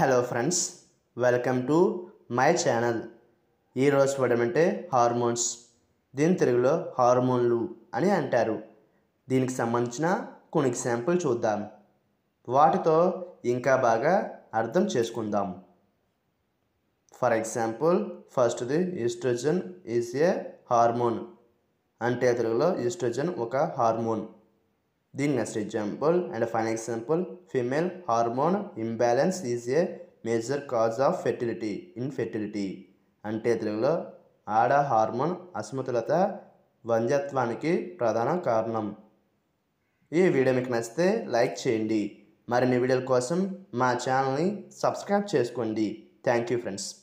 hello friends welcome to my channel ఈరోజు పడమంటే hormones దీని తెలుగులో హార్మోన్లు అని అంటారు దీనికి సంబంధించిన కొన్ని ఎగ్జాంపుల్ చూద్దాం వాటితో ఇంకా బాగా అర్థం చేసుకుందాం ఫర్ ఎగ్జాంపుల్ ఫస్ట్ది ఈస్ట్రోజన్ ఈజ్ ఏ హార్మోన్ అంటే తెలుగులో ఈస్ట్రోజన్ ఒక హార్మోన్ దీని next example and fine example female hormone imbalance is a major cause of fertility infertility అంటే తెలుగులో ఆడ హార్మోన్ అసమతులత వంధ్యత్వానికి ప్రధాన కారణం ఈ వీడియో మీకు నచ్చితే లైక్ చేయండి మరిన్ని వీడియోల కోసం మా ఛానల్ని సబ్స్క్రైబ్ చేసుకోండి థ్యాంక్ యూ ఫ్రెండ్స్